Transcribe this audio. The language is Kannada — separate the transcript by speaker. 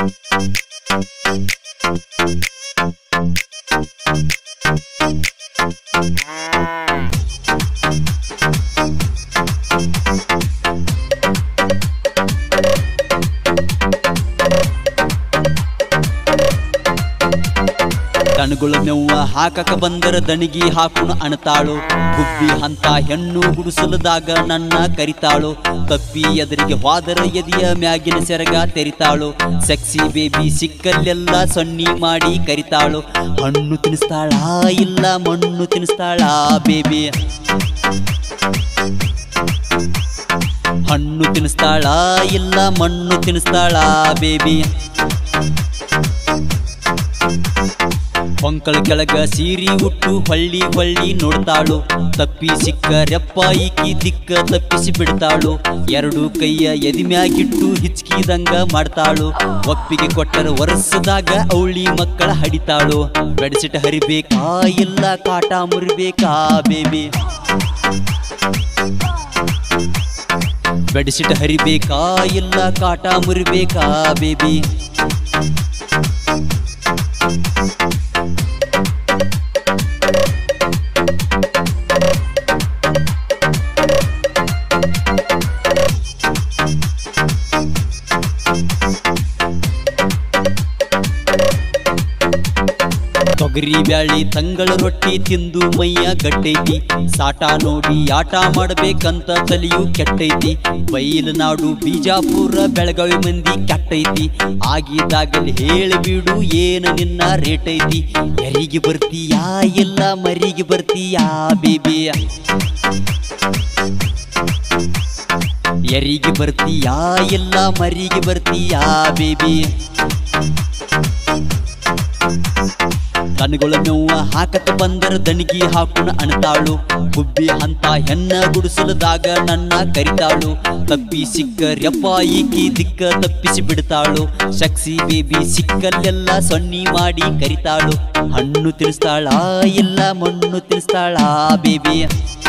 Speaker 1: ದನಗಳ ಮೆವ್ವ ಹಾಕಕ ಬಂದರ ದಣಿಗಿ ಹಾಕುಣ ಅಣತಾಳು ಗುಬ್ಬಿ ಅಂತ ಹೆಣ್ಣು ಗುಡಿಸಲದಾಗ ನನ್ನ ಕರಿತಾಳು ತಪ್ಪಿ ಎದುರಿಗೆ ಹೋದರ ಎದೆಯ ಮ್ಯಾಗಿನ ಸೆರಗ ತೆರಿತಾಳು ಸೆಕ್ಸಿ ಬೇಬಿ ಸಿಕ್ಕಲ್ಲೆಲ್ಲ ಸೊನ್ನಿ ಮಾಡಿ ಕರಿತಾಳು ಹಣ್ಣು ತಿನ್ನಿಸ್ತಾಳ ಇಲ್ಲ ಮಣ್ಣು ತಿನ್ನಿಸ್ತಾಳ ಬೇಬಿ ಹಣ್ಣು ತಿನ್ನಿಸ್ತಾಳ ಇಲ್ಲ ಮಣ್ಣು ತಿನ್ನಿಸ್ತಾಳ ಬೇಬಿ ಹೊಂಕಳ ಕೆಳಗ ಸೀರಿ ಉಟ್ಟು ಹೊಳ್ಳಿ ಹೊಳ್ಳಿ ನೋಡ್ತಾಳು ತಪ್ಪಿ ಸಿಕ್ಕ ರೆಪ್ಪ ಈಕಿ ದಿಕ್ಕ ತಪ್ಪಿಸಿ ಬಿಡ್ತಾಳು ಎರಡು ಕೈಯ ಎದಿಮ್ಯಾಗಿಟ್ಟು ಹಿಚ್ಕಿದಂಗ ಮಾಡ್ತಾಳು ಒಪ್ಪಿಗೆ ಕೊಟ್ಟರ ವರ್ಷದಾಗ ಅವಳಿ ಮಕ್ಕಳ ಹಡಿತಾಳು ಬೆಡಸಿಟ ಹರಿಬೇಕಾ ಇಲ್ಲ ಕಾಟ ಮುರಿಬೇಕಾ ಬೇಬಿ ಬೆಡಸಿಟ ಹರಿಬೇಕಾ ಇಲ್ಲ ಕಾಟ ಮುರಿಬೇಕಾ ಬೇಬಿ ತೊಗರಿ ಬ್ಯಾಳಿ ತಂಗಳ ರೊಟ್ಟಿ ತಿಂದು ಮೈಯ ಗಟ್ಟೈತಿ ಸಾಟ ನೋಡಿ ಆಟ ಮಾಡ್ಬೇಕಂತ ತಲೆಯು ಕೆಟ್ಟೈತಿ ಬೈಲನಾಡು ಬಿಜಾಪುರ ಬೆಳಗಾವಿ ಮಂದಿ ಕೆಟ್ಟೈತಿ ಆಗಿದ್ದಾಗಲಿ ಹೇಳಿಬಿಡು ಏನ ನಿನ್ನ ರೇಟ್ ಐತಿ ಎರಿಗೆ ಬರ್ತೀಯಾ ಇಲ್ಲ ಮರಿಗೆ ಬರ್ತೀಯಾ ಬೇಬಿ ಎರಿಗೆ ಬರ್ತೀಯಾ ಇಲ್ಲ ಮರಿಗೆ ಬರ್ತೀಯಾ ಬೇಬಿ ಕಣ್ಗಳ ನೋವ ಹಾಕತ ಬಂದರ ದಣಿಗಿ ಹಾಕುಣ ಅಣತಾಳು ಗುಬ್ಬಿ ಅಂತ ಹೆಣ್ಣ ಗುಡಿಸಲದಾಗ ನನ್ನ ಕರಿತಾಳು ತಪ್ಪಿ ಸಿಕ್ಕ ರೆಪ್ಪ ಈಕಿ ದಿಕ್ಕ ತಪ್ಪಿಸಿ ಬಿಡ್ತಾಳು ಶಕ್ಸಿ ಬೇಬಿ ಸಿಕ್ಕಲ್ಲೆಲ್ಲ ಸೊನ್ನಿ ಮಾಡಿ ಕರಿತಾಳು ಹಣ್ಣು ತಿನ್ನಿಸ್ತಾಳ ಇಲ್ಲ ಮಣ್ಣು ತಿನ್ನಿಸ್ತಾಳ ಬೇಬಿ